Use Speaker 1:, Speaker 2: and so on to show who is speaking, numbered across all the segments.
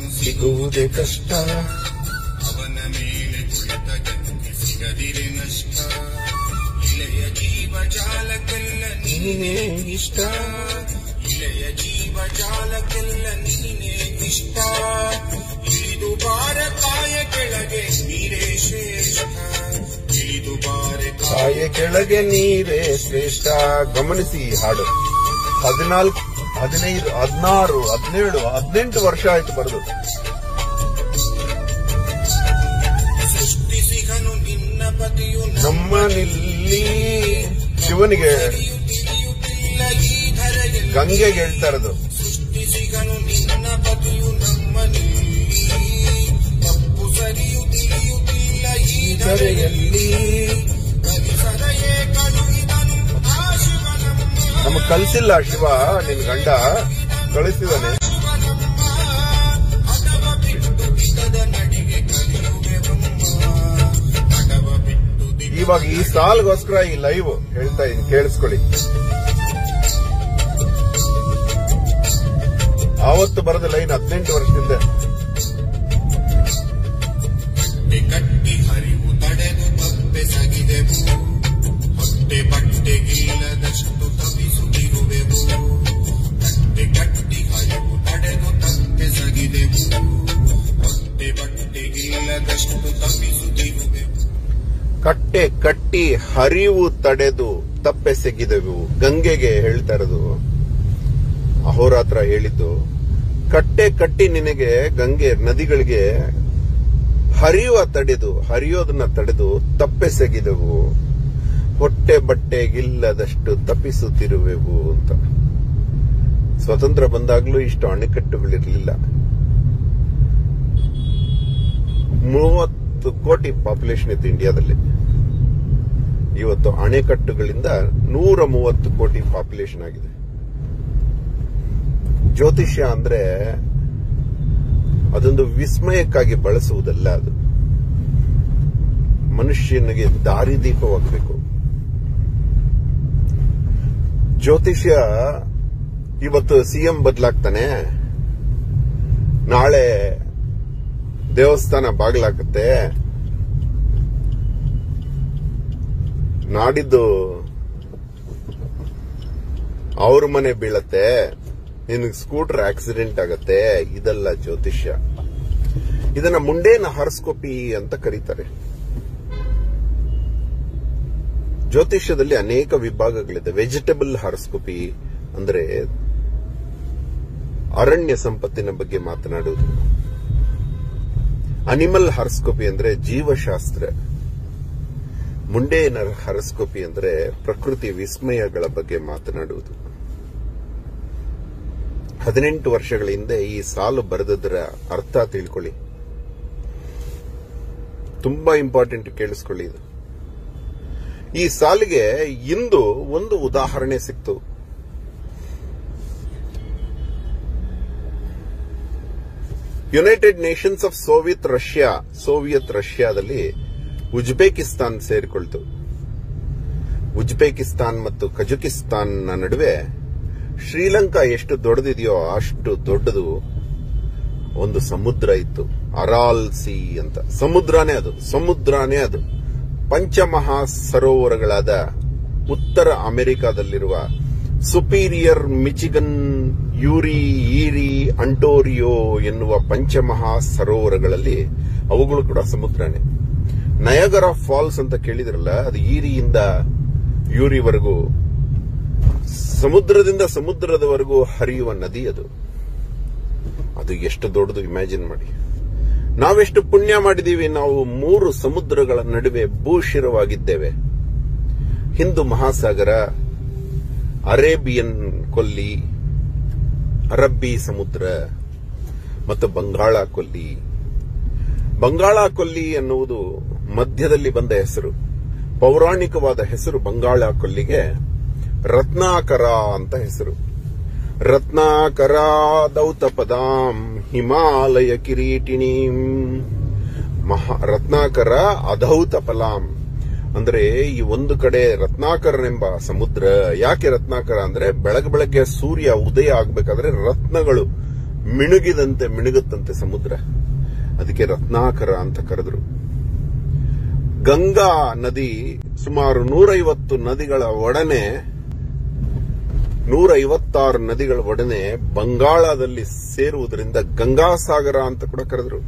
Speaker 1: ಸಿಗುವುದೇ ಕಷ್ಟ
Speaker 2: ಅವನ ಮೇಲೆ ಕುಳಿತ ಗಂಗೆ ಸಿಗದಿರೆ ನಷ್ಟ ಇಳೆಯ ಜೀವಜಾಲಕ್ಕೆಲ್ಲ
Speaker 1: ನೀನೇ ಇಷ್ಟ
Speaker 2: ಇಳೆಯ ಜೀವಜಾಲಕ್ಕೆಲ್ಲ ನೀನೇ ಇಷ್ಟ ಇಳಿದು ಬಾರ ಕಾಯ ಕೆಳಗೆ ನೀರೇ ಶ್ರೇಷ್ಠ ಇಳಿದು ಬಾರೆ
Speaker 1: ಕಾಯ ಕೆಳಗೆ ನೀರೇ ಶ್ರೇಷ್ಠ ಗಮನಿಸಿ ಈ ಹಾಡು ಹದಿನಾಲ್ಕು ಹದಿನೈದು ಹದಿನಾರು ಹದಿನೇಳು ಹದಿನೆಂಟು ವರ್ಷ ಆಯ್ತು ಬರೆದು
Speaker 2: ಸೃಷ್ಟಿಸಿಗನು ನಿನ್ನ ಪತಿಯು
Speaker 1: ನಮ್ಮ ನಿಲ್ಲಿ ಶಿವನಿಗೆ
Speaker 2: ತಿಳಿಯುತ್ತಿಲ್ಲ ಈ ಧರೆಯಲ್ಲಿ
Speaker 1: ಗಂಗೆಗೆ ಹೇಳ್ತಾ ಇರೋದು
Speaker 2: ಸೃಷ್ಟಿಸಿಗನು ನಿನ್ನ ಪತಿಯು ನಮ್ಮನಲ್ಲಿ ತಪ್ಪು ಸರಿಯು ತಿಳಿಯುತ್ತಿಲ್ಲ ಈ ಧರೆಯಲ್ಲಿ ಪರಿಸರಯೇ ಕಳುಹಿದನು ಆ ಶಿವನಮ್ಮ
Speaker 1: ನಮಗ್ ಕಲ್ಸಿಲ್ಲ ಶಿವ ನಿನ್ ಗಂಡ ಕಳಿಸಿದಾನೆ
Speaker 2: ಶಿವನಮ್ಮ ಹಠವ ಬಿಟ್ಟು ದಿಗದ ನಡಿಗೆ ಕಲಿಯುವೆ ಬ್ರಹ್ಮ ಹಠವ ಬಿಟ್ಟು ದಿಗ
Speaker 1: ಇವಾಗ ಈ ಸಾಲ್ಗೋಸ್ಕರ ಈ ಲೈವ್ ಹೇಳ್ತಾ ಇದೀನಿ ಕೇಳಿಸ್ಕೊಳ್ಳಿ ಆವತ್ತು ಬರೆದ ಲೈನ್ ಹದಿನೆಂಟು ವರ್ಷದಿಂದ
Speaker 2: ಹೊಟ್ಟೆ ಕಟ್ಟಿ ಹರಿವು ತಡೆದು ತಪ್ಪೆಸಗಿದೆವು ಹೊಟ್ಟೆ ಬಟ್ಟೆಗಿಲ್ಲದಷ್ಟು ತಪ್ಪಿಸುತ್ತಿರುವೆವು ಹೊಟ್ಟೆ ಕಟ್ಟಿ ಹರಿವು ತಡೆದು ತಪ್ಪೆಸಗಿದೆವು ಹೊಟ್ಟೆ ಬಟ್ಟೆಗಿಲ್ಲದಷ್ಟು ತಪ್ಪಿಸುತ್ತಿರುವೆವು
Speaker 1: ಕಟ್ಟೆ ಕಟ್ಟಿ ಹರಿವು ತಡೆದು ತಪ್ಪೆಸಗಿದೆವು ಗಂಗೆಗೆ ಹೇಳ್ತಾ ಇರೋದು ಅಹೋರಾತ್ರ ಹೇಳಿದ್ದು ಕಟ್ಟೆ ಕಟ್ಟಿ ನಿನಗೆ ಗಂಗೆ ನದಿಗಳಿಗೆ ಹರಿಯುವ ತಡೆದು ಹರಿಯೋದನ್ನ ತಡೆದು ತಪ್ಪೆಸಗಿದೆವು ಹೊಟ್ಟೆ ಬಟ್ಟೆಗಿಲ್ಲದಷ್ಟು ತಪ್ಪಿಸುತ್ತಿರುವೆವು ಅಂತ ಸ್ವತಂತ್ರ ಬಂದಾಗ್ಲೂ ಇಷ್ಟು ಅಣೆಕಟ್ಟುಗಳಿರಲಿಲ್ಲ ಮೂವತ್ತು ಕೋಟಿ ಪಾಪ್ಯುಲೇಷನ್ ಇತ್ತು ಇಂಡಿಯಾದಲ್ಲಿ ಇವತ್ತು ಅಣೆಕಟ್ಟುಗಳಿಂದ ನೂರ ಮೂವತ್ತು ಕೋಟಿ ಪಾಪ್ಯುಲೇಷನ್ ಆಗಿದೆ ಜ್ಯೋತಿಷ್ಯ ಅಂದ್ರೆ ಅದೊಂದು ವಿಸ್ಮಯಕ್ಕಾಗಿ ಬಳಸುವುದಲ್ಲ ಅದು ಮನುಷ್ಯನಿಗೆ ದಾರಿದೀಪವಾಗಬೇಕು ಜ್ಯೋತಿಷ್ಯ ಇವತ್ತು ಸಿಎಂ ಬದಲಾಗ್ತಾನೆ ನಾಳೆ ದೇವಸ್ಥಾನ ಬಾಗ್ಲಾಕತ್ತೆ ನಾಡಿದ್ದು ಅವ್ರ ಮನೆ ಬೀಳತ್ತೆ ನಿನಗೆ ಸ್ಕೂಟರ್ ಆಕ್ಸಿಡೆಂಟ್ ಆಗತ್ತೆ ಇದೆಲ್ಲ ಜ್ಯೋತಿಷ್ಯ ಇದನ್ನ ಮುಂಡೇನ ಹಾರಸ್ಕೋಪಿ ಅಂತ ಕರೀತಾರೆ ಜ್ಯೋತಿಷ್ಯದಲ್ಲಿ ಅನೇಕ ವಿಭಾಗಗಳಿದೆ ವೆಜಿಟಬಲ್ ಹಾರಸ್ಕೋಪಿ ಅಂದ್ರೆ ಅರಣ್ಯ ಸಂಪತ್ತಿನ ಬಗ್ಗೆ ಮಾತನಾಡುವುದು ಅನಿಮಲ್ ಹಾರಸ್ಕೋಪಿ ಅಂದ್ರೆ ಜೀವಶಾಸ್ತ್ರ ಮುಂಡೇನ ಹಾರಸ್ಕೋಪಿ ಅಂದ್ರೆ ಪ್ರಕೃತಿ ವಿಸ್ಮಯಗಳ ಬಗ್ಗೆ ಮಾತನಾಡುವುದು ಹದಿನೆಂಟು ವರ್ಷಗಳ ಹಿಂದೆ ಈ ಸಾಲು ಬರೆದದರ ಅರ್ಥ ತಿಳ್ಕೊಳ್ಳಿ ತುಂಬಾ ಇಂಪಾರ್ಟೆಂಟ್ ಕೇಳಿಸ್ಕೊಳ್ಳಿ ಇದು ಈ ಸಾಲಿಗೆ ಇಂದು ಒಂದು ಉದಾಹರಣೆ ಸಿಕ್ತು United Nations of Soviet Russia Soviet ರಷ್ಯಾದಲ್ಲಿ ಉಜ್ಬೇಕಿಸ್ತಾನ್ ಸೇರಿಕೊಳ್ತು ಉಜ್ಬೇಕಿಸ್ತಾನ್ ಮತ್ತು ಕಜಕಿಸ್ತಾನ್ ನಡುವೆ ಶ್ರೀಲಂಕಾ ಎಷ್ಟು ದೊಡ್ಡದಿದೆಯೋ ಅಷ್ಟು ದೊಡ್ಡದು ಒಂದು ಸಮುದ್ರ ಇತ್ತು ಅರಾಲ್ ಸಿ ಅಂತ ಸಮುದ್ರನೇ ಅದು ಸಮುದ್ರನೇ ಅದು ಪಂಚಮಹಾ ಸರೋವರಗಳಾದ ಉತ್ತರ ಅಮೆರಿಕಾದಲ್ಲಿರುವ ಸುಪೀರಿಯರ್ ಮಿಚಿಗನ್ ಯೂರಿ ಈರಿ ಅಂಟೋರಿಯೋ ಎನ್ನುವ ಪಂಚಮಹಾ ಸರೋವರಗಳಲ್ಲಿ ಅವುಗಳು ಕೂಡ ಸಮುದ್ರನೇ ನಯಗರ ಫಾಲ್ಸ್ ಅಂತ ಕೇಳಿದ್ರಲ್ಲ ಅದು ಈರಿಯಿಂದ ಯೂರಿವರೆಗೂ ಸಮುದ್ರದಿಂದ ಸಮುದ್ರದವರೆಗೂ ಹರಿಯುವ ನದಿ ಅದು ಅದು ಎಷ್ಟು ದೊಡ್ಡದು ಇಮ್ಯಾಜಿನ್ ಮಾಡಿ ನಾವೆಷ್ಟು ಪುಣ್ಯ ಮಾಡಿದೀವಿ ನಾವು ಮೂರು ಸಮುದ್ರಗಳ ನಡುವೆ ಭೂಶಿರವಾಗಿದ್ದೇವೆ ಹಿಂದೂ ಮಹಾಸಾಗರ ಅರೇಬಿಯನ್ ಕೊಲ್ಲಿ ಅರಬ್ಬಿ ಸಮುದ್ರ ಮತ್ತು ಬಂಗಾಳ ಕೊಲ್ಲಿ ಬಂಗಾಳ ಕೊಲ್ಲಿ ಎನ್ನುವುದು ಮಧ್ಯದಲ್ಲಿ ಬಂದ ಹೆಸರು ಪೌರಾಣಿಕವಾದ ಹೆಸರು ಬಂಗಾಳ ಕೊಲ್ಲಿಗೆ ರತ್ನಾಕರ ಅಂತ ಹೆಸರು ರತ್ನಾಕರ ದೌತಪದಾಂ ಹಿಮಾಲಯ ಕಿರೀಟಿಣೀಂ ಮಹಾ ರತ್ನಾಕರ ಅದೌತ ಫಲಾಂ ಅಂದ್ರೆ ಈ ಒಂದು ಕಡೆ ರತ್ನಾಕರನೆಂಬ ಸಮುದ್ರ ಯಾಕೆ ರತ್ನಾಕರ ಅಂದ್ರೆ ಬೆಳಗ್ಗೆ ಬೆಳಗ್ಗೆ ಸೂರ್ಯ ಉದಯ ಆಗ್ಬೇಕಾದ್ರೆ ರತ್ನಗಳು ಮಿಣುಗಿದಂತೆ ಮಿಣುಗುತ್ತಂತೆ ಸಮುದ್ರ ಅದಕ್ಕೆ ರತ್ನಾಕರ ಅಂತ ಕರೆದ್ರು ಗಂಗಾ ನದಿ ಸುಮಾರು ನೂರೈವತ್ತು ನದಿಗಳ ಒಡನೆ ನೂರೈವತ್ತಾರು ನದಿಗಳ ಒಡನೆ ಬಂಗಾಳದಲ್ಲಿ ಸೇರುವುದರಿಂದ ಗಂಗಾಸಾಗರ ಅಂತ ಕೂಡ ಕರೆದ್ರು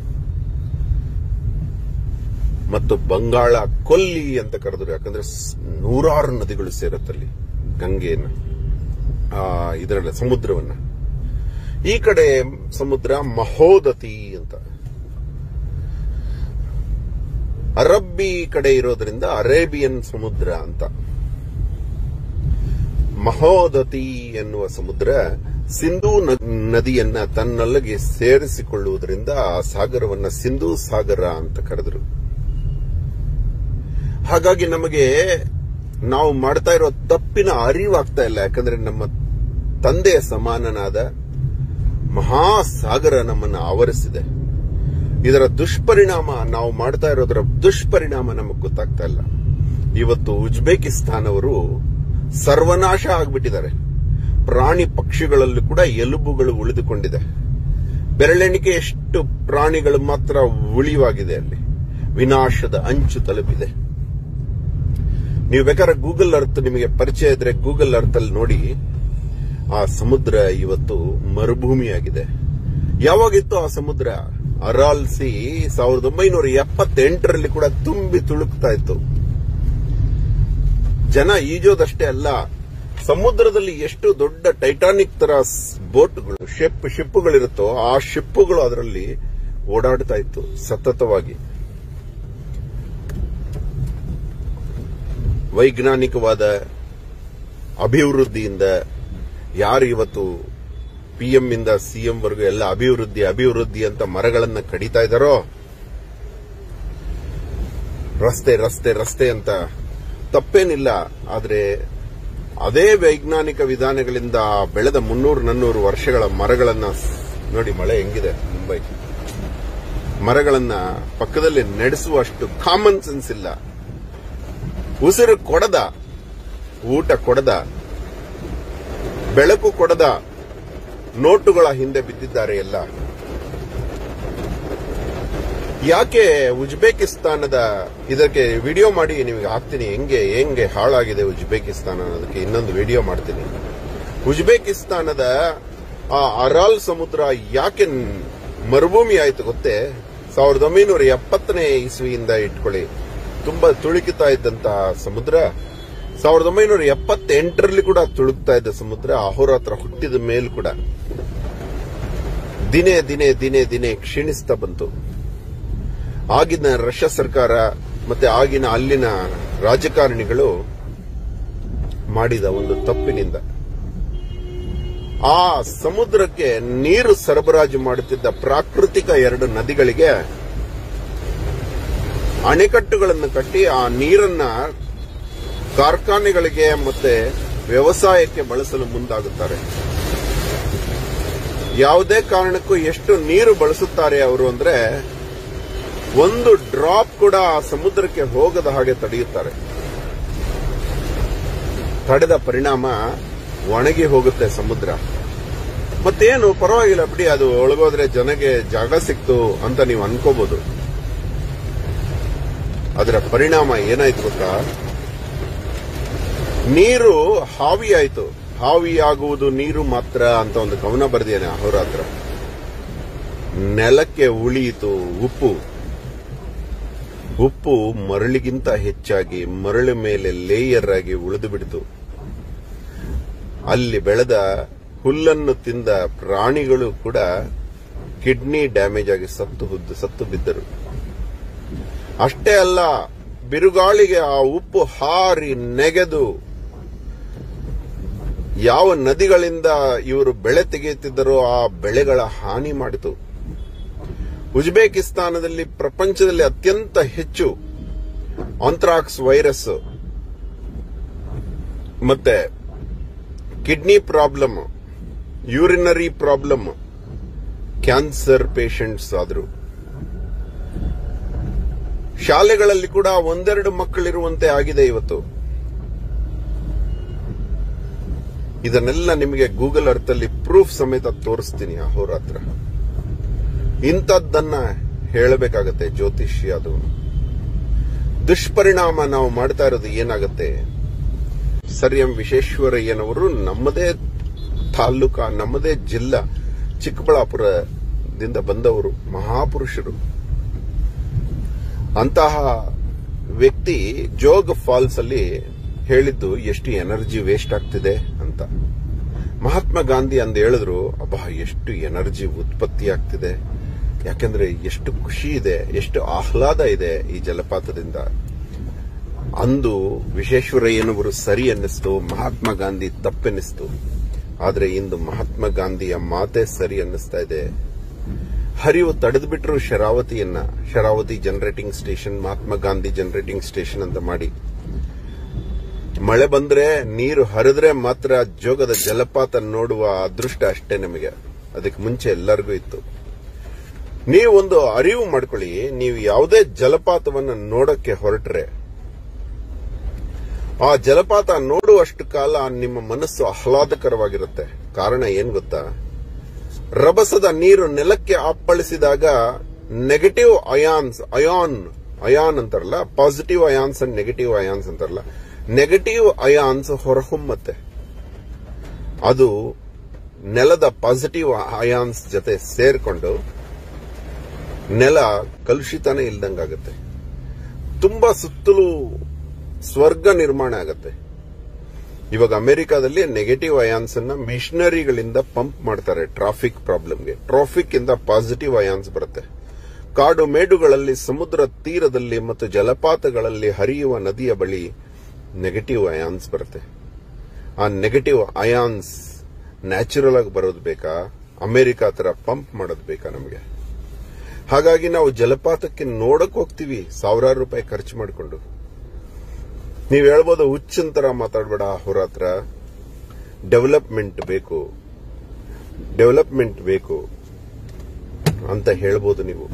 Speaker 1: ಮತ್ತು ಬಂಗಾಳ ಕೊಲ್ಲಿ ಅಂತ ಕರೆದ್ರು ಯಾಕಂದ್ರೆ ಸ್- ನೂರಾರು ನದಿಗಳು ಸೇರುತ್ತಲ್ಲಿ ಗಂಗೆಯನ್ನ ಆ ಇದರಲ್ಲ ಸಮುದ್ರವನ್ನ ಈ ಕಡೆ ಸಮುದ್ರ ಮಹೋದತಿ ಅಂತ ಅರಬ್ಬಿ ಕಡೆ ಇರೋದ್ರಿಂದ ಅರೇಬಿಯನ್ ಸಮುದ್ರ ಅಂತ ಮಹೋದತಿ ಎನ್ನುವ ಸಮುದ್ರ ಸಿಂಧೂ ನ- ನದಿಯನ್ನ ತನ್ನೊಳಗೆ ಸೇರಿಸಿಕೊಳ್ಳುವುದರಿಂದ ಆ ಸಾಗರವನ್ನ ಸಿಂಧೂ ಸಾಗರ ಅಂತ ಕರೆದರು ಹಾಗಾಗಿ ನಮಗೆ ನಾವು ಮಾಡ್ತಾ ಇರೋ ತಪ್ಪಿನ ಅರಿವಾಗ್ತಾ ಇಲ್ಲ ಯಾಕಂದ್ರೆ ನಮ್ಮ ತಂದೆಯ ಸಮಾನನಾದ ಮಹಾಸಾಗರ ನಮ್ಮನ್ನು ಆವರಿಸಿದೆ ಇದರ ದುಷ್ಪರಿಣಾಮ ನಾವು ಮಾಡ್ತಾ ಇರೋದರ ದುಷ್ಪರಿಣಾಮ ನಮಗೆ ಗೊತ್ತಾಗ್ತಾ ಇಲ್ಲ ಇವತ್ತು ಉಜ್ಬೇಕಿಸ್ತಾನವರು ಸರ್ವನಾಶ ಆಗ್ಬಿಟ್ಟಿದ್ದಾರೆ ಪ್ರಾಣಿ ಪಕ್ಷಿಗಳಲ್ಲಿ ಕೂಡ ಎಲುಬುಗಳು ಉಳಿದುಕೊಂಡಿದೆ ಬೆರಳೆಣಿಕೆ ಎಷ್ಟು ಪ್ರಾಣಿಗಳು ಮಾತ್ರ ಉಳಿವಾಗಿದೆ ಅಲ್ಲಿ ವಿನಾಶದ ಅಂಚು ತಲುಪಿದೆ ನೀವು ಬೇಕಾದ್ರೆ ಗೂಗಲ್ ಅರ್ತ್ ನಿಮಗೆ ಪರಿಚಯ ಇದ್ರೆ ಗೂಗಲ್ ಅರ್ತ್ ಅಲ್ಲಿ ನೋಡಿ ಆ ಸಮುದ್ರ ಇವತ್ತು ಮರುಭೂಮಿಯಾಗಿದೆ ಯಾವಾಗಿತ್ತು ಆ ಸಮುದ್ರ ಅರಾಲ್ ಸಿ ಸಾವಿರದ ಒಂಬೈನೂರ ಎಪ್ಪತ್ತೆಂಟರಲ್ಲಿ ಕೂಡ ತುಂಬಿ ತುಳುಕ್ತಾ ಇತ್ತು ಜನ ಈಜೋದಷ್ಟೇ ಅಲ್ಲ ಸಮುದ್ರದಲ್ಲಿ ಎಷ್ಟು ದೊಡ್ಡ ಟೈಟಾನಿಕ್ ತರ ಸ್- ಬೋಟ್ಗಳು ಶಿಪ್ ಶಿಪ್ಪುಗಳಿರುತ್ತೋ ಆ ಶಿಪ್ಪುಗಳು ಅದರಲ್ಲಿ ಓಡಾಡ್ತಾ ಇತ್ತು ಸತತವಾಗಿ ವೈಜ್ಞಾನಿಕವಾದ ಅಭಿವೃದ್ಧಿಯಿಂದ ಯಾರು ಇವತ್ತು ಪಿಎಂ ಇಂದ ಸಿಎಂ ವರೆಗೂ ಎಲ್ಲ ಅಭಿವೃದ್ಧಿ ಅಭಿವೃದ್ಧಿ ಅಂತ ಮರಗಳನ್ನ ಕಡಿತಾ ಇದ್ದಾರೋ ರಸ್ತೆ ರಸ್ತೆ ರಸ್ತೆ ಅಂತ ತಪ್ಪೇನಿಲ್ಲ ಆದ್ರೆ ಅದೇ ವೈಜ್ಞಾನಿಕ ವಿಧಾನಗಳಿಂದ ಬೆಳೆದ ಮುನ್ನೂರು ನನ್ನೂರು ವರ್ಷಗಳ ಮರಗಳನ್ನ ಸ್- ನೋಡಿ ಮಳೆ ಹೆಂಗಿದೆ ಮುಂಬೈ ಮರಗಳನ್ನ ಪಕ್ಕದಲ್ಲಿ ನಡೆಸುವಷ್ಟು ಕಾಮನ್ ಸೆನ್ಸ್ ಇಲ್ಲ ಉಸಿರು ಕೊಡದ ಊಟ ಕೊಡದ ಬೆಳಕು ಕೊಡದ ನೋಟುಗಳ ಹಿಂದೆ ಬಿದ್ದಿದ್ದಾರೆ ಎಲ್ಲ ಯಾಕೆ ಉಜ್ಬೇಕಿಸ್ತಾನದ ಇದಕ್ಕೆ ವಿಡಿಯೋ ಮಾಡಿ ನಿಮಗೆ ಹಾಕ್ತೀನಿ ಹೆಂಗೆ ಹೆಂಗೆ ಹಾಳಾಗಿದೆ ಉಜ್ಬೇಕಿಸ್ತಾನ ಅನ್ನೋದಕ್ಕೆ ಇನ್ನೊಂದು ವಿಡಿಯೋ ಮಾಡ್ತೀನಿ ಉಜ್ಬೇಕಿಸ್ತಾನದ ಆ ಅರಾಲ್ ಸಮುದ್ರ ಯಾಕೆ ನ್- ಮರುಭೂಮಿ ಆಯ್ತು ಗೊತ್ತೇ ಸಾವಿರದ ಒಂಬೈನೂರ ಎಪ್ಪತ್ತನೇ ಇಸ್ವಿಯಿಂದ ಇಟ್ಕೊಳ್ಳಿ ತುಂಬಾ ತುಳುಕಿತಾ ಇದ್ದಂತಹ ಸಮುದ್ರ ಸಾವಿರದ ಒಂಬೈನೂರ ಎಪ್ಪತ್ತೆಂಟರಲ್ಲಿ ಕೂಡ ತುಳುಕ್ತಾ ಇದ್ದ ಸಮುದ್ರ ಅಹೋರಾತ್ರ ಹುಟ್ಟಿದ ಮೇಲೂ ಕೂಡ ದಿನೇ ದಿನೇ ದಿನೇ ದಿನೇ ಕ್ಷೀಣಿಸ್ತಾ ಬಂತು ಆಗಿನ ರಷ್ಯಾ ಸರ್ಕಾರ ಮತ್ತೆ ಆಗಿನ ಅಲ್ಲಿನ ರಾಜಕಾರಣಿಗಳು ಮಾಡಿದ ಒಂದು ತಪ್ಪಿನಿಂದ ಆ ಸಮುದ್ರಕ್ಕೆ ನೀರು ಸರಬರಾಜು ಮಾಡುತ್ತಿದ್ದ ಪ್ರಾಕೃತಿಕ ಎರಡು ನದಿಗಳಿಗೆ ಅಣೆಕಟ್ಟುಗಳನ್ನು ಕಟ್ಟಿ ಆ ನೀರನ್ನ ಕಾರ್ಖಾನೆಗಳಿಗೆ ಮತ್ತೆ ವ್ಯವಸಾಯಕ್ಕೆ ಬಳಸಲು ಮುಂದಾಗುತ್ತಾರೆ ಯಾವುದೇ ಕಾರಣಕ್ಕೂ ಎಷ್ಟು ನೀರು ಬಳಸುತ್ತಾರೆ ಅವರು ಅಂದ್ರೆ ಒಂದು ಡ್ರಾಪ್ ಕೂಡ ಆ ಸಮುದ್ರಕ್ಕೆ ಹೋಗದ ಹಾಗೆ ತಡೆಯುತ್ತಾರೆ ತಡೆದ ಪರಿಣಾಮ ಒಣಗಿ ಹೋಗುತ್ತೆ ಸಮುದ್ರ ಮತ್ತೇನು ಪರವಾಗಿಲ್ಲ ಬಿಡಿ ಅದು ಒಳಗೋದ್ರೆ ಜನಗೆ ಜಾಗ ಸಿಕ್ತು ಅಂತ ನೀವು ಅನ್ಕೋಬಹುದು ಅದರ ಪರಿಣಾಮ ಏನಾಯ್ತು ಗೊತ್ತಾ ನೀರು ಹಾವಿಯಾಯ್ತು ಹಾವಿಯಾಗುವುದು ನೀರು ಮಾತ್ರ ಅಂತ ಒಂದು ಕವನ ಬರೆದೇನೆ ಅಹೋರಾತ್ರ ನೆಲಕ್ಕೆ ಉಳಿಯಿತು ಉಪ್ಪು ಉಪ್ಪು ಮರಳಿಗಿಂತ ಹೆಚ್ಚಾಗಿ ಮರಳು ಮೇಲೆ ಲೇಯರ್ ಆಗಿ ಉಳಿದು ಬಿಡಿತು ಅಲ್ಲಿ ಬೆಳೆದ ಹುಲ್ಲನ್ನು ತಿಂದ ಪ್ರಾಣಿಗಳು ಕೂಡ ಕಿಡ್ನಿ ಡ್ಯಾಮೇಜ್ ಆಗಿ ಸತ್ತು ಹುದ್ದು ಸತ್ತು ಬಿದ್ದರು ಅಷ್ಟೇ ಅಲ್ಲ ಬಿರುಗಾಳಿಗೆ ಆ ಉಪ್ಪು ಹಾರಿ ನೆಗೆದು ಯಾವ ನದಿಗಳಿಂದ ಇವರು ಬೆಳೆ ತೆಗೆಯುತ್ತಿದ್ದರೋ ಆ ಬೆಳೆಗಳ ಹಾನಿ ಮಾಡಿತು ಉಜ್ಬೇಕಿಸ್ತಾನದಲ್ಲಿ ಪ್ರಪಂಚದಲ್ಲಿ ಅತ್ಯಂತ ಹೆಚ್ಚು ಆಂಥ್ರಾಕ್ಸ್ ವೈರಸ್ ಮತ್ತೆ kidney problem urinary problem cancer patients ಆದರು ಶಾಲೆಗಳಲ್ಲಿ ಕೂಡ ಒಂದೆರಡು ಮಕ್ಕಳಿರುವಂತೆ ಆಗಿದೆ ಇವತ್ತು ಇದನ್ನೆಲ್ಲ ನಿಮಗೆ ಗೂಗಲ್ ಅರ್ತ್ ಅಲ್ಲಿ ಪ್ರೂಫ್ ಸಮೇತ ತೋರಿಸ್ತೀನಿ ಅಹೋರಾತ್ರ ಇಂಥದ್ದನ್ನ ಹೇಳಬೇಕಾಗತ್ತೆ ಜ್ಯೋತಿಷ್ಯ ಅದು ದುಷ್ಪರಿಣಾಮ ನಾವು ಮಾಡ್ತಾ ಇರೋದು ಏನಾಗುತ್ತೆ ಸರ್ ಎಂ ವಿಶ್ವೇಶ್ವರಯ್ಯನವರು ನಮ್ಮದೇ ತಾಲೂಕ ನಮ್ಮದೇ ಜಿಲ್ಲಾ ಚಿಕ್ಕಬಳ್ಳಾಪುರದಿಂದ ಬಂದವರು ಮಹಾಪುರುಷರು ಅಂತಹ ವ್ಯಕ್ತಿ ಜೋಗ್ ಫಾಲ್ಸ್ ಅಲ್ಲಿ ಹೇಳಿದ್ದು ಎಷ್ಟು ಎನರ್ಜಿ ವೇಸ್ಟ್ ಆಗ್ತಿದೆ ಅಂತ ಮಹಾತ್ಮ ಗಾಂಧಿ ಅಂದ ಹೇಳಿದ್ರು ಅಬ್ಬಾ ಎಷ್ಟು ಎನರ್ಜಿ ಉತ್ಪತ್ತಿ ಆಗ್ತಿದೆ ಯಾಕಂದ್ರೆ ಎಷ್ಟು ಖುಷಿ ಇದೆ ಎಷ್ಟು ಆಹ್ಲಾದ ಇದೆ ಈ ಜಲಪಾತದಿಂದ ಅಂದು ವಿಶ್ವೇಶ್ವರಯ್ಯನವರು ಸರಿ ಅನ್ನಿಸ್ತು ಮಹಾತ್ಮ ಗಾಂಧಿ ತಪ್ಪೆನ್ನಿಸ್ತು ಆದ್ರೆ ಇಂದು ಮಹಾತ್ಮ ಗಾಂಧಿಯ ಮಾತೆ ಸರಿ ಅನ್ನಿಸ್ತಾ ಇದೆ ಹರಿವು ತಡೆದ್ಬಿಟ್ರು ಶರಾವತಿಯನ್ನ Sharavathi generating station Mahatma Gandhi generating station ಅಂತ ಮಾಡಿ ಮಳೆ ಬಂದ್ರೆ ನೀರು ಹರಿದ್ರೆ ಮಾತ್ರ ಜೋಗದ ಜಲಪಾತ ನೋಡುವ ಅದೃಷ್ಟ ಅಷ್ಟೇ ನಮಗೆ ಅದಕ್ಕೆ ಮುಂಚೆ ಎಲ್ಲರಿಗೂ ಇತ್ತು ನೀವು ಒಂದು ಅರಿವು ಮಾಡ್ಕೊಳ್ಳಿ ನೀವು ಯಾವುದೇ ಜಲಪಾತವನ್ನ ನೋಡಕ್ಕೆ ಹೊರಟ್ರೆ ಆ ಜಲಪಾತ ನೋಡುವಷ್ಟು ಕಾಲ ನಿಮ್ಮ ಮನಸ್ಸು ಆಹ್ಲಾದಕರವಾಗಿರುತ್ತೆ ಕಾರಣ ಏನ್ ಗೊತ್ತಾ ರಭಸದ ನೀರು ನೆಲಕ್ಕೆ ಅಪ್ಪಳಿಸಿದಾಗ ನೆಗೆಟಿವ್ ಅಯಾನ್ಸ್ ಅಯಾನ್ ಅಯಾನ್ ಅಂತಾರಲ್ಲ positive ions and negative ions ಅಂತಾರಲ್ಲ ನೆಗೆಟಿವ್ ಅಯಾನ್ಸ್ ಹೊರಹೊಮ್ಮತ್ತೆ ಅದು ನೆಲದ ಪಾಸಿಟಿವ್ ಅಯಾನ್ಸ್ ಜೊತೆ ಸೇರ್ಕೊಂಡು ನೆಲ ಕಲುಷಿತನೇ ಇಲ್ದಂಗಾಗತ್ತೆ ತುಂಬಾ ಸುತ್ತಲೂ ಸ್ವರ್ಗ ನಿರ್ಮಾಣ ಆಗತ್ತೆ ಇವಾಗ ಅಮೆರಿಕಾದಲ್ಲಿ ನೆಗೆಟಿವ್ ಅಯಾನ್ಸ್ ಅನ್ನ ಮಿಷನರಿಗಳಿಂದ ಪಂಪ್ ಮಾಡ್ತಾರೆ ಟ್ರಾಫಿಕ್ ಪ್ರಾಬ್ಲಮ್ಗೆ ಟ್ರಾಫಿಕ್ ಇಂದ ಪಾಸಿಟಿವ್ ಅಯಾನ್ಸ್ ಬರುತ್ತೆ ಕಾಡು ಮೇಡುಗಳಲ್ಲಿ ಸಮುದ್ರ ತೀರದಲ್ಲಿ ಮತ್ತು ಜಲಪಾತಗಳಲ್ಲಿ ಹರಿಯುವ ನದಿಯ ಬಳಿ ನೆಗೆಟಿವ್ ಅಯಾನ್ಸ್ ಬರುತ್ತೆ ಆ ನೆಗೆಟಿವ್ ಅಯಾನ್ಸ್ ನ್ಯಾಚುರಲ್ ಆಗಿ ಬರೋದು ಬೇಕಾ ಅಮೆರಿಕಾ ತರ ಪಂಪ್ ಮಾಡೋದು ಬೇಕಾ ನಮಗೆ ಹಾಗಾಗಿ ನಾವು ಜಲಪಾತಕ್ಕೆ ನೋಡಕ್ ಹೋಗ್ತೀವಿ ಸಾವಿರಾರು ರೂಪಾಯಿ ಖರ್ಚು ಮಾಡಿಕೊಂಡು ನೀವ್ ಹೇಳ್ಬೋದು ಹುಚ್ಚನ್ ತರ ಮಾತಾಡ್ಬೇಡ ಅವ್ರ ಹತ್ರ ಡೆವಲಪ್ಮೆಂಟ್ ಬೇಕು ಡೆವಲಪ್ಮೆಂಟ್ ಬೇಕು ಅಂತ ಹೇಳ್ಬೋದು ನೀವು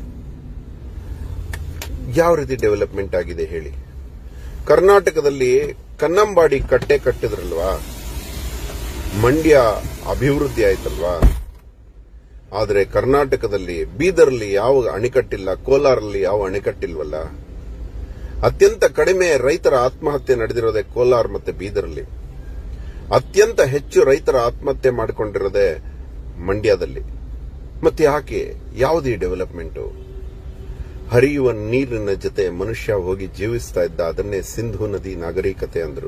Speaker 1: ಯಾವ ರೀತಿ ಡೆವಲಪ್ಮೆಂಟ್ ಆಗಿದೆ ಹೇಳಿ ಕರ್ನಾಟಕದಲ್ಲಿ ಕನ್ನಂಬಾಡಿ ಕಟ್ಟೆ ಕಟ್ಟಿದ್ರಲ್ವಾ ಮಂಡ್ಯ ಅಭಿವೃದ್ಧಿ ಆಯ್ತಲ್ವಾ ಆದರೆ ಕರ್ನಾಟಕದಲ್ಲಿ ಬೀದರ್ಲಿ ಯಾವ ಅಣೆಕಟ್ಟಿಲ್ಲ ಕೋಲಾರಲ್ಲಿ ಯಾವ ಅಣೆಕಟ್ಟಿಲ್ವಲ್ಲ ಅತ್ಯಂತ ಕಡಿಮೆ ರೈತರ ಆತ್ಮಹತ್ಯೆ ನಡೆದಿರೋದೇ ಕೋಲಾರ ಮತ್ತೆ ಬೀದರ್ಲಿ ಅತ್ಯಂತ ಹೆಚ್ಚು ರೈತರ ಆತ್ಮಹತ್ಯೆ ಮಾಡಿಕೊಂಡಿರೋದೇ ಮಂಡ್ಯದಲ್ಲಿ ಮತ್ತೆ ಯಾಕೆ ಯಾವುದೇ ಡೆವಲಪ್ಮೆಂಟು ಹರಿಯುವ ನೀರಿನ ಜೊತೆ ಮನುಷ್ಯ ಹೋಗಿ ಜೀವಿಸ್ತಾ ಇದ್ದ ಅದನ್ನೇ ಸಿಂಧು ನದಿ ನಾಗರಿಕತೆ ಅಂದ್ರು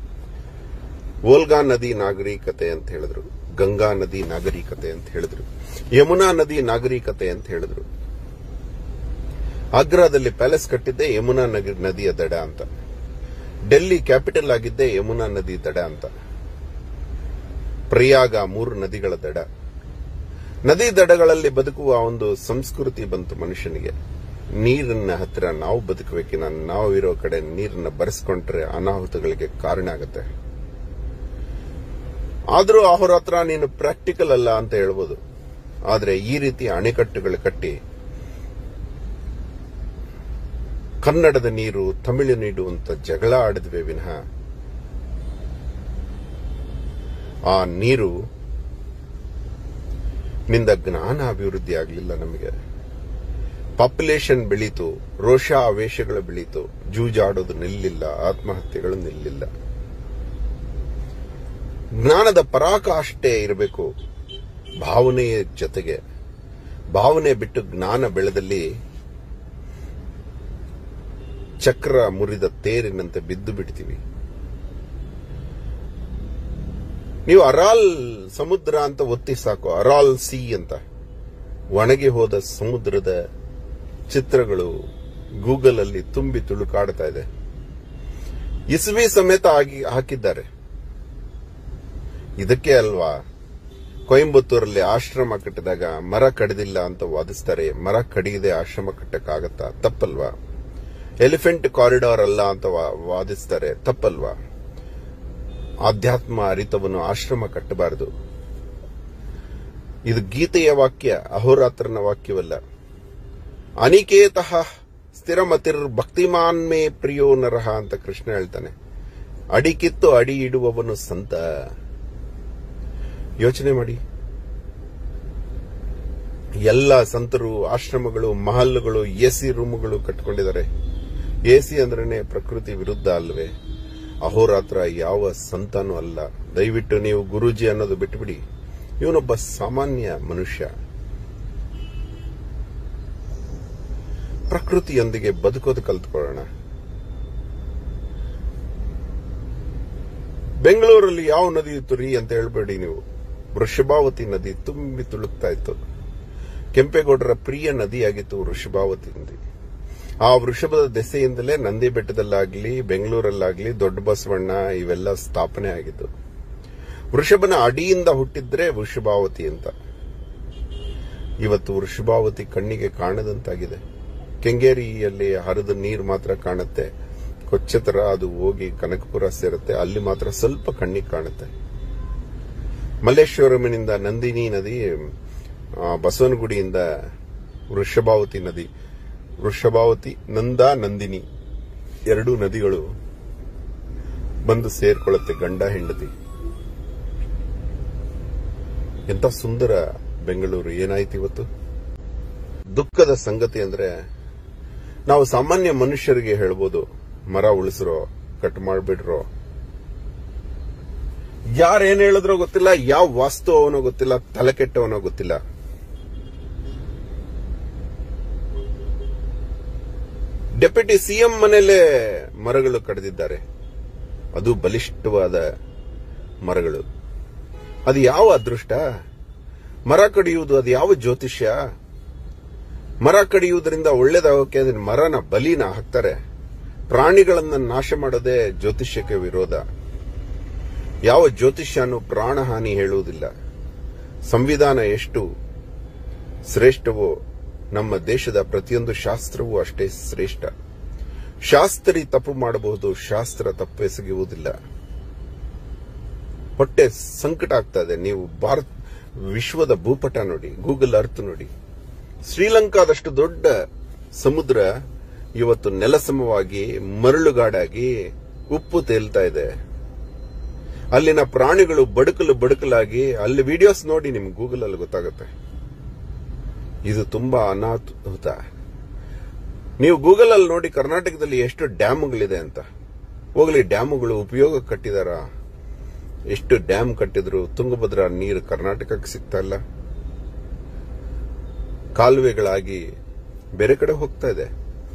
Speaker 1: ಓಲ್ಗಾ ನದಿ ನಾಗರಿಕತೆ ಅಂತ ಹೇಳಿದ್ರು ಗಂಗಾ ನದಿ ನಾಗರಿಕತೆ ಅಂತ ಹೇಳಿದ್ರು ಯಮುನಾ ನದಿ ನಾಗರಿಕತೆ ಅಂತ ಹೇಳಿದ್ರು ಆಗ್ರಾದಲ್ಲಿ ಪ್ಯಾಲೇಸ್ ಕಟ್ಟಿದ್ದೆ ಯಮುನಾ ನಗ- ನದಿಯ ದಡ ಅಂತ ಡೆಲ್ಲಿ ಕ್ಯಾಪಿಟಲ್ ಆಗಿದ್ದೆ ಯಮುನಾ ನದಿ ದಡ ಅಂತ ಪ್ರಯಾಗ ಮೂರು ನದಿಗಳ ದಡ ನದಿ ದಡಗಳಲ್ಲಿ ಬದುಕುವ ಒಂದು ಸಂಸ್ಕೃತಿ ಬಂತು ಮನುಷ್ಯನಿಗೆ ನೀರಿನ ಹತ್ತಿರ ನಾವು ಬದುಕಬೇಕಿನ ನಾವು ಇರೋ ಕಡೆ ನೀರನ್ನ ಬರೆಸ್ಕೊಂಡ್ರೆ ಅನಾಹುತಗಳಿಗೆ ಕಾರಣ ಆಗುತ್ತೆ ಆದ್ರೂ ಅವರ ಹತ್ರ ನೀನು ಪ್ರಾಕ್ಟಿಕಲ್ ಅಲ್ಲ ಅಂತ ಹೇಳ್ಬೋದು ಆದ್ರೆ ಈ ರೀತಿ ಅಣೆಕಟ್ಟುಗಳು ಕಟ್ಟಿ ಕನ್ನಡದ ನೀರು ತಮಿಳು ನೀರು ಅಂತ ಜಗಳ ಆಡಿದ್ವಿ ವಿನಃ ಆ ನೀರು ನಿಂದ ಜ್ಞಾನ ಅಭಿವೃದ್ಧಿ ಆಗಲಿಲ್ಲ ನಮಗೆ ಪಾಪ್ಯುಲೇಷನ್ ಬೆಳೀತು ರೋಷ ಆವೇಶಗಳು ಬೆಳೀತು ಜೂಜಾಡೋದು ನಿಲ್ಲಿಲ್ಲ ಆತ್ಮಹತ್ಯೆಗಳು ನಿಲ್ಲಿಲ್ಲ ಜ್ಞಾನದ ಪರಾಕಾಷ್ಠೆ ಇರಬೇಕು ಭಾವನೆಯ ಜೊತೆಗೆ ಭಾವನೆ ಬಿಟ್ಟು ಜ್ಞಾನ ಬೆಳೆದಲ್ಲಿ ಚಕ್ರ ಮುರಿದ ತೇರಿನಂತೆ ಬಿದ್ದು ಬಿಡ್ತೀವಿ ನೀವು ಅರಾಲ್ ಸಮುದ್ರ ಅಂತ ಒತ್ತಿ ಸಾಕು ಅರಾಲ್ ಸಿ ಅಂತ ಒಣಗಿ ಹೋದ ಸಮುದ್ರದ ಚಿತ್ರಗಳು ಗೂಗಲ್ ಅಲ್ಲಿ ತುಂಬಿ ತುಳುಕಾಡ್ತಾ ಇದೆ ಇಸ್ವಿ ಸಮೇತ ಆಗಿ ಹಾಕಿದ್ದಾರೆ ಇದಕ್ಕೆ ಅಲ್ವಾ ಕೊಯಂಬತ್ತೂರಲ್ಲಿ ಆಶ್ರಮ ಕಟ್ಟಿದಾಗ ಮರ ಕಡಿದಿಲ್ಲ ಅಂತ ವಾದಿಸ್ತಾರೆ ಮರ ಕಡಿಯದೆ ಆಶ್ರಮ ಕಟ್ಟಕ್ಕಾಗತ್ತಾ ತಪ್ಪಲ್ವಾ ಎಲಿಫೆಂಟ್ ಕಾರಿಡಾರ್ ಅಲ್ಲ ಅಂತ ವಾ- ವಾದಿಸ್ತಾರೆ ತಪ್ಪಲ್ವಾ ಆಧ್ಯಾತ್ಮ ಅರಿತವನು ಆಶ್ರಮ ಕಟ್ಟಬಾರದು ಇದು ಗೀತೆಯ ವಾಕ್ಯ ಅಹೋರಾತ್ರನ ವಾಕ್ಯವಲ್ಲ ಅನಿಕೇತಃ ಸ್ಥಿರಮತಿರ್ ಭಕ್ತಿಮಾನ್ ಮೇ ಪ್ರಿಯೋ ನರಹ ಅಂತ ಕೃಷ್ಣ ಹೇಳ್ತಾನೆ ಅಡಿಕಿತ್ತು ಅಡಿ ಇಡುವವನು ಸಂತ ಯೋಚನೆ ಮಾಡಿ ಎಲ್ಲ ಸಂತರು ಆಶ್ರಮಗಳು ಮಹಲ್ಗಳು ಎಸಿ ರೂಮುಗಳು ಕಟ್ಕೊಂಡಿದ್ದಾರೆ ಎಸಿ ಅಂದ್ರೇನೆ ಪ್ರಕೃತಿ ವಿರುದ್ಧ ಅಲ್ವೇ ಅಹೋರಾತ್ರ ಯಾವ ಸಂತನೂ ಅಲ್ಲ ದಯವಿಟ್ಟು ನೀವು ಗುರೂಜಿ ಅನ್ನೋದು ಬಿಟ್ಟುಬಿಡಿ ಇವನೊಬ್ಬ ಸಾಮಾನ್ಯ ಮನುಷ್ಯ ಪ್ರಕೃತಿಯೊಂದಿಗೆ ಬದುಕೋದು ಕಲ್ತ್ಕೊಳ್ಳೋಣ ಬೆಂಗಳೂರಲ್ಲಿ ಯಾವ ನದಿ ಇತ್ತು ರೀ ಅಂತ ಹೇಳ್ಬೇಡಿ ನೀವು ವೃಷಭಾವತಿ ನದಿ ತುಂಬಿ ತುಳುಕ್ತಾ ಇತ್ತು ಕೆಂಪೇಗೌಡರ ಪ್ರಿಯ ನದಿಯಾಗಿತ್ತು ವೃಷಭಾವತಿ ನದಿ ಆ ವೃಷಭದ ದೆಸೆಯಿಂದಲೇ ನಂದಿ ಬೆಟ್ಟದಲ್ಲಾಗ್ಲಿ ಬೆಂಗಳೂರಲ್ಲಾಗ್ಲಿ ದೊಡ್ಡ ಬಸವಣ್ಣ ಇವೆಲ್ಲ ಸ್ಥಾಪನೆ ಆಗಿದ್ದು ವೃಷಭನ ಅಡಿಯಿಂದ ಹುಟ್ಟಿದ್ರೆ ವೃಷಭಾವತಿ ಅಂತ ಇವತ್ತು ವೃಷಭಾವತಿ ಕಣ್ಣಿಗೆ ಕಾಣದಂತಾಗಿದೆ ಕೆಂಗೇರಿಯಲ್ಲಿ ಹರಿದ ನೀರು ಮಾತ್ರ ಕಾಣುತ್ತೆ ಕೊಚ್ಚೆ ತರ ಅದು ಹೋಗಿ ಕನಕಪುರ ಸೇರುತ್ತೆ ಅಲ್ಲಿ ಮಾತ್ರ ಸ್ವಲ್ಪ ಕಣ್ಣಿಗೆ ಕಾಣುತ್ತೆ ಮಲ್ಲೇಶ್ವರಮಿನಿಂದ ನಂದಿನಿ ನದಿ ಆ, ಬಸವನಗುಡಿಯಿಂದ ವೃಷಭಾವತಿ ನದಿ ವೃಷಭಾವತಿ ನಂದ ನಂದಿನಿ ಎರಡೂ ನದಿಗಳು ಬಂದು ಸೇರ್ಕೊಳ್ಳುತ್ತೆ ಗಂಡ ಹೆಂಡತಿ ಎಂತ ಸುಂದರ ಬೆಂಗಳೂರು ಏನಾಯ್ತು ಇವತ್ತು ದುಃಖದ ಸಂಗತಿ ಅಂದ್ರೆ ನಾವು ಸಾಮಾನ್ಯ ಮನುಷ್ಯರಿಗೆ ಹೇಳ್ಬೋದು ಮರ ಉಳಿಸ್ರೋ ಕಟ್ ಮಾಡ್ಬಿಡ್ರೋ ಯಾರೇನ್ ಹೇಳಿದ್ರೋ ಗೊತ್ತಿಲ್ಲ ಯಾವ ವಾಸ್ತು ಅವನೋ ಗೊತ್ತಿಲ್ಲ ತಲೆ ಕೆಟ್ಟವನೋ ಗೊತ್ತಿಲ್ಲ ಡೆಪ್ಯೂಟಿ ಸಿಎಂ ಮನೆಯಲ್ಲೇ ಮರಗಳು ಕಡಿದಿದ್ದಾರೆ ಅದು ಬಲಿಷ್ಠವಾದ ಮರಗಳು ಅದು ಯಾವ ಅದೃಷ್ಟ ಮರ ಕಡಿಯುವುದು ಅದು ಯಾವ ಜ್ಯೋತಿಷ್ಯ ಮರ ಕಡಿಯುವುದರಿಂದ ಒಳ್ಳೇದಾಗೋಕೆ ಅದನ್ನ ಮರನ ಬಲಿನ ಹಾಕ್ತಾರೆ ಪ್ರಾಣಿಗಳನ್ನ ನಾಶ ಮಾಡೋದೇ ಜ್ಯೋತಿಷ್ಯಕ್ಕೆ ವಿರೋಧ ಯಾವ ಜ್ಯೋತಿಷ್ಯನೂ ಪ್ರಾಣಹಾನಿ ಹೇಳುವುದಿಲ್ಲ ಸಂವಿಧಾನ ಎಷ್ಟು ಶ್ರೇಷ್ಠವೋ ನಮ್ಮ ದೇಶದ ಪ್ರತಿಯೊಂದು ಶಾಸ್ತ್ರವೂ ಅಷ್ಟೇ ಶ್ರೇಷ್ಠ ಶಾಸ್ತ್ರಿ ತಪ್ಪು ಮಾಡಬಹುದು ಶಾಸ್ತ್ರ ತಪ್ಪು ಎಸಗುವುದಿಲ್ಲ ಹೊಟ್ಟೆ ಸಂಕಟ ಆಗ್ತಾ ಇದೆ ನೀವು ಭಾರತ ವಿಶ್ವದ ಭೂಪಟ ನೋಡಿ ಗೂಗಲ್ ಅರ್ತ್ ನೋಡಿ ಶ್ರೀಲಂಕಾದಷ್ಟು ದೊಡ್ಡ ಸಮುದ್ರ ಇವತ್ತು ನೆಲಸಮವಾಗಿ ಮರಳುಗಾಡಾಗಿ ಉಪ್ಪು ತೇಲ್ತಾ ಇದೆ ಅಲ್ಲಿನ ಪ್ರಾಣಿಗಳು ಬಡುಕಲು ಬಡುಕಲಾಗಿ ಅಲ್ಲಿ ವಿಡಿಯೋಸ್ ನೋಡಿ ನಿಮ್ಗೆ ಗೂಗಲ್ ಅಲ್ಲಿ ಗೊತ್ತಾಗುತ್ತೆ ಇದು ತುಂಬಾ ಅನಾಹುತ ನೀವು ಗೂಗಲ್ ಅಲ್ಲಿ ನೋಡಿ ಕರ್ನಾಟಕದಲ್ಲಿ ಎಷ್ಟು ಡ್ಯಾಮ್ಗಳಿದೆ ಅಂತ ಹೋಗ್ಲಿ ಡ್ಯಾಮುಗಳು ಉಪಯೋಗ ಕಟ್ಟಿದಾರ ಎಷ್ಟು ಡ್ಯಾಮ್ ಕಟ್ಟಿದ್ರು ತುಂಗಭದ್ರಾ ನೀರು ಕರ್ನಾಟಕಕ್ಕೆ ಸಿಗ್ತಾ ಇಲ್ಲ ಕಾಲುವೆಗಳಾಗಿ ಬೇರೆ ಕಡೆ ಹೋಗ್ತಾ ಇದೆ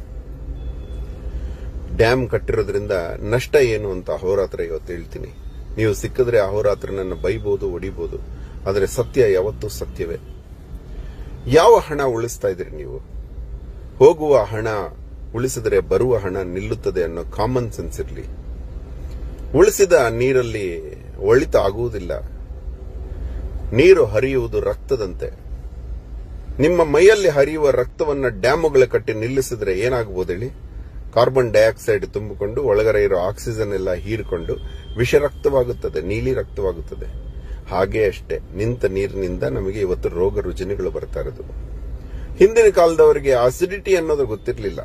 Speaker 1: ಡ್ಯಾಮ್ ಕಟ್ಟಿರೋದ್ರಿಂದ ನಷ್ಟ ಏನು ಅಂತ ಅಹೋರಾತ್ರ ಇವತ್ತು ಹೇಳ್ತೀನಿ ನೀವು ಸಿಕ್ಕಿದ್ರೆ ಅಹೋರಾತ್ರ ನನ್ನ ಬೈಬಹುದು ಹೊಡಿಬಹುದು ಆದರೆ ಸತ್ಯ ಯಾವತ್ತೂ ಸತ್ಯವೇ ಯಾವ ಹಣ ಉಳಿಸ್ತಾ ಇದ್ರಿ ನೀವು ಹೋಗುವ ಹಣ ಉಳಿಸಿದರೆ ಬರುವ ಹಣ ನಿಲ್ಲುತ್ತದೆ ಅನ್ನೋ ಕಾಮನ್ ಸೆನ್ಸ್ ಇರಲಿ ಉಳಿಸಿದ ನೀರಲ್ಲಿ ಒಳಿತ ಆಗುವುದಿಲ್ಲ ನೀರು ಹರಿಯುವುದು ರಕ್ತದಂತೆ ನಿಮ್ಮ ಮೈಯಲ್ಲಿ ಹರಿಯುವ ರಕ್ತವನ್ನ ಡ್ಯಾಮುಗಳ ಕಟ್ಟಿ ನಿಲ್ಲಿಸಿದ್ರೆ ಏನಾಗಬಹುದು ಹೇಳಿ ಕಾರ್ಬನ್ ಡೈಆಕ್ಸೈಡ್ ತುಂಬಿಕೊಂಡು ಒಳಗಡೆ ಇರೋ ಆಕ್ಸಿಜನ್ ಎಲ್ಲ ಹೀರಿಕೊಂಡು ವಿಷರಕ್ತವಾಗುತ್ತದೆ ನೀಲಿ ರಕ್ತವಾಗುತ್ತದೆ ಹಾಗೆ ಅಷ್ಟೇ ನಿಂತ ನೀರಿನಿಂದ ನಮಗೆ ಇವತ್ತು ರೋಗ ರುಜಿನಗಳು ಬರ್ತಾ ಇರೋದು ಹಿಂದಿನ ಕಾಲದವರಿಗೆ ಅಸಿಡಿಟಿ ಅನ್ನೋದು ಗೊತ್ತಿರಲಿಲ್ಲ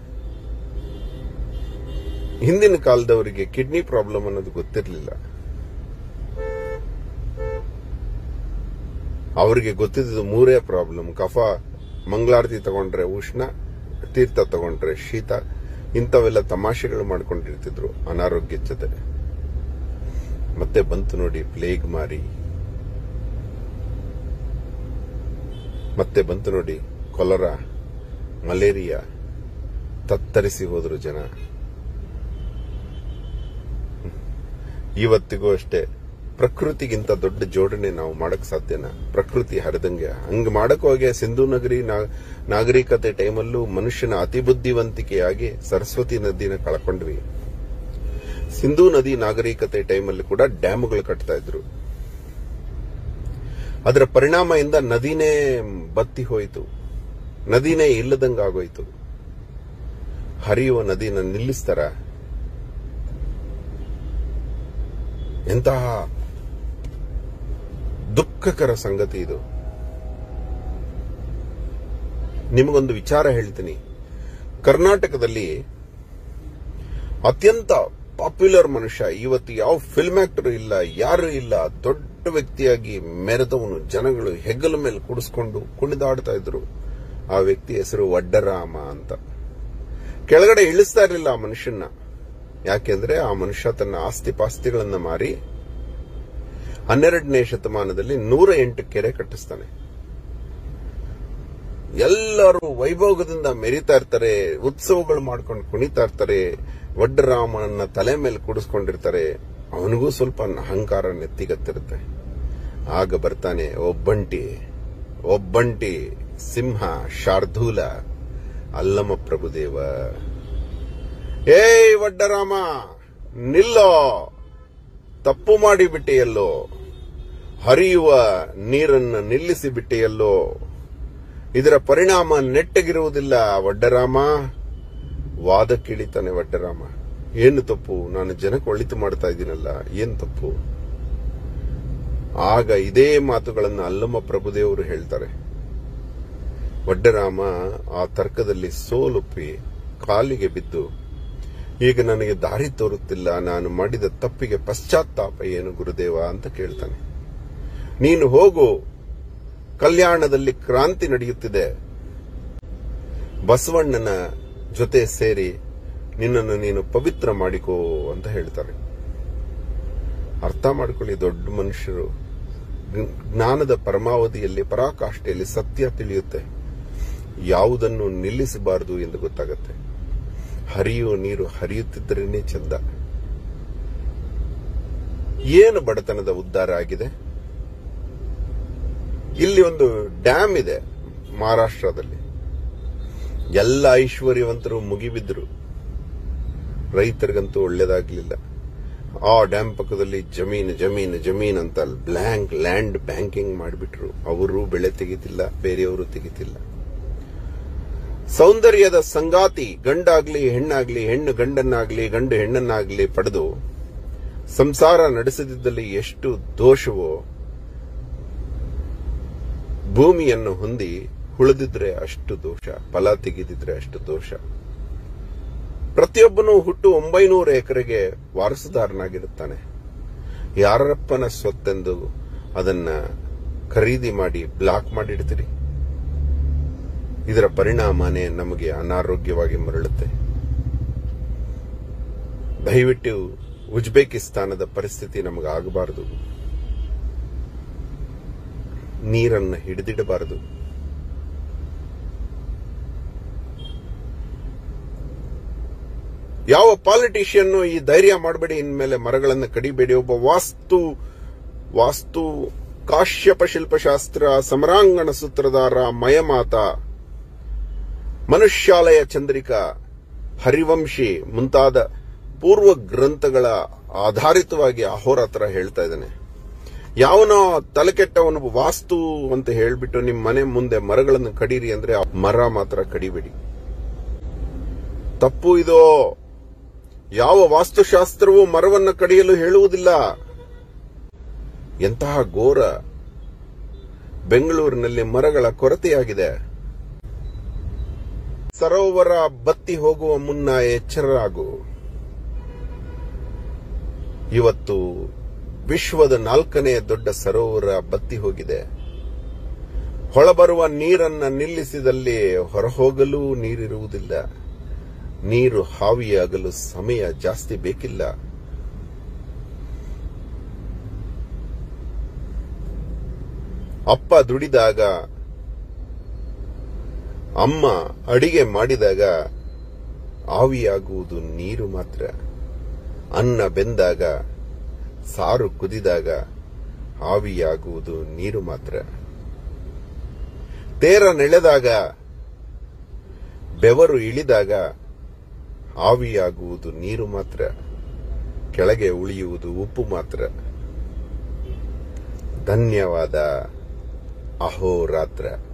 Speaker 1: ಹಿಂದಿನ ಕಾಲದವರಿಗೆ ಕಿಡ್ನಿ ಪ್ರಾಬ್ಲಮ್ ಅನ್ನೋದು ಗೊತ್ತಿರಲಿಲ್ಲ ಅವರಿಗೆ ಗೊತ್ತಿದ್ದು ಮೂರೇ ಪ್ರಾಬ್ಲಮ್ ಕಫ ಮಂಗಳಾರತಿ ತಗೊಂಡ್ರೆ ಉಷ್ಣ ತೀರ್ಥ ತಗೊಂಡ್ರೆ ಶೀತ ಇಂಥವೆಲ್ಲ ತಮಾಷೆಗಳು ಮಾಡ್ಕೊಂಡಿರ್ತಿದ್ರು ಅನಾರೋಗ್ಯದ ಜೊತೆ ಮತ್ತೆ ಬಂತು ನೋಡಿ ಪ್ಲೇಗ್ ಮಾರಿ ಮತ್ತೆ ಬಂತು ನೋಡಿ ಕೊಲರಾ ಮಲೇರಿಯಾ ತತ್ತರಿಸಿ ಹೋದ್ರು ಜನ ಇವತ್ತಿಗೂ ಅಷ್ಟೇ ಪ್ರಕೃತಿಗಿಂತ ದೊಡ್ಡ ಜೋಡಣೆ ನಾವು ಮಾಡಕ್ ಸಾಧ್ಯನಾ ಪ್ರಕೃತಿ ಹರಿದಂಗೆ ಹಂಗ್ ಮಾಡಕ್ ಹೋಗಿ ಸಿಂಧು ನಗರಿ ನಾ- ನಾಗರಿಕತೆ ಟೈಮಲ್ಲೂ ಮನುಷ್ಯನ ಅತಿ ಬುದ್ಧಿವಂತಿಕೆಯಾಗಿ ಸರಸ್ವತಿ ನದಿನ ಕಳ್ಕೊಂಡ್ವಿ ಸಿಂಧೂ ನದಿ ನಾಗರಿಕತೆ ಟೈಮಲ್ಲಿ ಕೂಡ ಡ್ಯಾಮ್ಗಳು ಕಟ್ತಾ ಇದ್ರು ಅದರ ಪರಿಣಾಮದಿಂದ ನದಿನೇ ಬತ್ತಿ ಹೋಯಿತು ನದಿನೇ ಇಲ್ಲದಂಗಾಗೋಯ್ತು ಹರಿಯುವ ನದಿನ ನಿಲ್ಲಿಸ್ತಾರ ಎಂತಹ ದುಃಖಕರ ಸಂಗತಿ ಇದು ನಿಮಗೊಂದು ವಿಚಾರ ಹೇಳ್ತೀನಿ ಕರ್ನಾಟಕದಲ್ಲಿ ಅತ್ಯಂತ ಪಾಪ್ಯುಲರ್ ಮನುಷ್ಯ ಇವತ್ತು ಯಾವ ಫಿಲ್ಮ್ ಆಕ್ಟರ್ ಇಲ್ಲ ಯಾರು ಇಲ್ಲ ದೊಡ್ಡ ದೊಡ್ಡ ವ್ಯಕ್ತಿಯಾಗಿ ಮೆರೆದವನು ಜನಗಳು ಹೆಗಲ ಮೇಲೆ ಕುಡಿಸ್ಕೊಂಡು ಕುಣಿದಾಡ್ತಾ ಇದ್ರು ಆ ವ್ಯಕ್ತಿ ಹೆಸರು ವಡ್ಡರಾಮ ಅಂತ ಕೆಳಗಡೆ ಇಳಿಸ್ತಾ ಇರಲಿಲ್ಲ ಆ ಮನುಷ್ಯನ ಯಾಕೆಂದ್ರೆ ಆ ಮನುಷ್ಯ ತನ್ನ ಆಸ್ತಿ ಪಾಸ್ತಿಗಳನ್ನ ಮಾರಿ ಹನ್ನೆರಡನೇ ಶತಮಾನದಲ್ಲಿ ನೂರ ಎಂಟು ಕೆರೆ ಕಟ್ಟಿಸ್ತಾನೆ ಎಲ್ಲರೂ ವೈಭೋಗದಿಂದ ಮೆರಿತಾ ಇರ್ತಾರೆ ಉತ್ಸವಗಳು ಮಾಡ್ಕೊಂಡು ಕುಣಿತಾ ಇರ್ತಾರೆ ವಡ್ಡರಾಮನನ್ನ ತಲೆ ಮೇಲೆ ಕೂಡಿಸ್ಕೊಂಡಿರ್ತಾರೆ ಅವನಿಗೂ ಸ್ವಲ್ಪ ಅಹಂಕಾರ ನೆತ್ತಿಗತ್ತಿರುತ್ತೆ ಆಗ ಬರ್ತಾನೆ ಒಬ್ಬಂಟಿ ಒಬ್ಬಂಟಿ ಸಿಂಹ ಶಾರ್ದೂಲ ಅಲ್ಲಮ ಪ್ರಭುದೇವ ಏಯ್ ವಡ್ಡರಾಮ ನಿಲ್ಲೋ ತಪ್ಪು ಮಾಡಿಬಿಟ್ಟೆಯಲ್ಲೋ ಹರಿಯುವ ನೀರನ್ನು ನಿಲ್ಲಿಸಿ ಬಿಟ್ಟೆಯಲ್ಲೋ ಇದರ ಪರಿಣಾಮ ನೆಟ್ಟಗಿರುವುದಿಲ್ಲ ವಡ್ಡರಾಮ ವಾದಕ್ಕಿಳಿತಾನೆ ವಡ್ಡರಾಮ ಏನು ತಪ್ಪು ನಾನು ಜನಕ್ಕೆ ಒಳಿತು ಮಾಡ್ತಾ ಇದ್ದೀನಲ್ಲ ಏನ್ ತಪ್ಪು ಆಗ ಇದೇ ಮಾತುಗಳನ್ನು ಅಲ್ಲಮ್ಮ ಪ್ರಭುದೇವರು ಹೇಳ್ತಾರೆ ವಡ್ಡರಾಮ ಆ ತರ್ಕದಲ್ಲಿ ಸೋಲುಪ್ಪಿ ಕಾಲಿಗೆ ಬಿದ್ದು ಈಗ ನನಗೆ ದಾರಿ ತೋರುತ್ತಿಲ್ಲ ನಾನು ಮಾಡಿದ ತಪ್ಪಿಗೆ ಪಶ್ಚಾತ್ತಾಪ ಏನು ಗುರುದೇವ ಅಂತ ಕೇಳ್ತಾನೆ ನೀನು ಹೋಗು ಕಲ್ಯಾಣದಲ್ಲಿ ಕ್ರಾಂತಿ ನಡೆಯುತ್ತಿದೆ ಬಸವಣ್ಣನ ಜೊತೆ ಸೇರಿ ನಿನ್ನನ್ನು ನೀನು ಪವಿತ್ರ ಮಾಡಿಕೋ ಅಂತ ಹೇಳ್ತಾರೆ ಅರ್ಥ ಮಾಡ್ಕೊಳ್ಳಿ ದೊಡ್ಡ ಮನುಷ್ಯರು ಜ್ಞಾನದ ಪರಮಾವಧಿಯಲ್ಲಿ ಪರಾಕಾಷ್ಠೆಯಲ್ಲಿ ಸತ್ಯ ತಿಳಿಯುತ್ತೆ ಯಾವುದನ್ನು ನಿಲ್ಲಿಸಬಾರದು ಎಂದು ಗೊತ್ತಾಗತ್ತೆ ಹರಿಯುವ ನೀರು ಹರಿಯುತ್ತಿದ್ದರೇನೆ ಚಂದ ಏನು ಬಡತನದ ಉದ್ಧಾರ ಆಗಿದೆ ಇಲ್ಲಿ ಒಂದು ಡ್ಯಾಮ್ ಇದೆ ಮಹಾರಾಷ್ಟ್ರದಲ್ಲಿ ಎಲ್ಲ ಐಶ್ವರ್ಯವಂತರು ಮುಗಿಬಿದ್ರು ರೈತರಿಗಂತೂ ಒಳ್ಳೇದಾಗ್ಲಿಲ್ಲ ಆ ಡ್ಯಾಮ್ ಪಕ್ಕದಲ್ಲಿ ಜಮೀನು ಜಮೀನು ಜಮೀನ್ ಅಂತ ಬ್ಲ್ಯಾಂಕ್ ಲ್ಯಾಂಡ್ ಬ್ಯಾಂಕಿಂಗ್ ಮಾಡಿಬಿಟ್ರು ಅವರು ಬೆಳೆ ತೆಗಿತಿಲ್ಲ ಬೇರೆಯವರು ತೆಗಿತಿಲ್ಲ ಸೌಂದರ್ಯದ ಸಂಗಾತಿ ಗಂಡಾಗ್ಲಿ ಹೆಣ್ಣಾಗ್ಲಿ ಹೆಣ್ಣು ಗಂಡನ್ನಾಗ್ಲಿ ಗಂಡು ಹೆಣ್ಣನ್ನಾಗ್ಲಿ ಪಡೆದು ಸಂಸಾರ ನಡೆಸದಿದ್ದಲ್ಲಿ ಎಷ್ಟು ದೋಷವೋ ಭೂಮಿಯನ್ನು ಹೊಂದಿ ಉಳಿದಿದ್ರೆ ಅಷ್ಟು ದೋಷ ಫಲ ತೆಗೆದಿದ್ರೆ ಅಷ್ಟು ದೋಷ ಪ್ರತಿಯೊಬ್ಬನು ಹುಟ್ಟು ಒಂಬೈನೂರು ಎಕರೆಗೆ ವಾರಸುದಾರನಾಗಿರುತ್ತಾನೆ ಯಾರಪ್ಪನ ಸ್ವತ್ತೆಂದು ಅದನ್ನ ಖರೀದಿ ಮಾಡಿ ಬ್ಲಾಕ್ ಮಾಡಿಡ್ತೀರಿ ಇದರ ಪರಿಣಾಮನೇ ನಮಗೆ ಅನಾರೋಗ್ಯವಾಗಿ ಮರಳುತ್ತೆ ದಯವಿಟ್ಟು ಉಜ್ಬೇಕಿಸ್ತಾನದ ಪರಿಸ್ಥಿತಿ ನಮಗಾಗಬಾರದು ನೀರನ್ನು ಹಿಡಿದಿಡಬಾರದು ಯಾವ ಪಾಲಿಟಿಷಿಯನ್ ಈ ಧೈರ್ಯ ಮಾಡಬೇಡಿ ಇನ್ಮೇಲೆ ಮರಗಳನ್ನು ಕಡಿಬೇಡಿ ಒಬ್ಬ ವಾಸ್ತು ವಾಸ್ತು ಕಾಶ್ಯಪ ಶಿಲ್ಪಶಾಸ್ತ್ರ ಸಮರಾಂಗಣ ಸೂತ್ರಧಾರ ಮಯಮಾತ ಮನುಷ್ಯಾಲಯ ಚಂದ್ರಿಕಾ ಹರಿವಂಶಿ ಮುಂತಾದ ಪೂರ್ವ ಗ್ರಂಥಗಳ ಆಧಾರಿತವಾಗಿ ಅಹೋರಾತ್ರ ಹೇಳ್ತಾ ಇದ್ದಾನೆ ಯಾವನೋ ತಲೆಕೆಟ್ಟವನು ವಾಸ್ತು ಅಂತ ಹೇಳ್ಬಿಟ್ಟು ನಿಮ್ಮ ಮನೆ ಮುಂದೆ ಮರಗಳನ್ನು ಕಡೀರಿ ಅಂದ್ರೆ ಆ ಮರ ಮಾತ್ರ ಕಡಿಬೇಡಿ ತಪ್ಪು ಇದೋ ಯಾವ ವಾಸ್ತುಶಾಸ್ತ್ರವೂ ಮರವನ್ನು ಕಡಿಯಲು ಹೇಳುವುದಿಲ್ಲ ಎಂತಹ ಘೋರ ಬೆಂಗಳೂರಿನಲ್ಲಿ ಮರಗಳ ಕೊರತೆಯಾಗಿದೆ ಸರೋವರ ಬತ್ತಿ ಹೋಗುವ ಮುನ್ನ ಎಚ್ಚರರಾಗು ಇವತ್ತು ವಿಶ್ವದ ನಾಲ್ಕನೇ ದೊಡ್ಡ ಸರೋವರ ಬತ್ತಿ ಹೋಗಿದೆ ಹೊಳಬರುವ ನೀರನ್ನ ನಿಲ್ಲಿಸಿದಲ್ಲಿ ಹೊರಹೋಗಲು ನೀರಿರುವುದಿಲ್ಲ ನೀರು ಹಾವಿಯಾಗಲು ಸಮಯ ಜಾಸ್ತಿ ಬೇಕಿಲ್ಲ ಅಪ್ಪ ದುಡಿದಾಗ ಅಮ್ಮ ಅಡಿಗೆ ಮಾಡಿದಾಗ ಆವಿಯಾಗುವುದು ನೀರು ಮಾತ್ರ ಅನ್ನ ಬೆಂದಾಗ ಸಾರು ಕುದಿದಾಗ ಆವಿಯಾಗುವುದು ನೀರು ಮಾತ್ರ ತೇರ ನೆಳೆದಾಗ ಬೆವರು ಇಳಿದಾಗ ಆವಿಯಾಗುವುದು ನೀರು ಮಾತ್ರ ಕೆಳಗೆ ಉಳಿಯುವುದು ಉಪ್ಪು ಮಾತ್ರ ಧನ್ಯವಾದ ಅಹೋರಾತ್ರ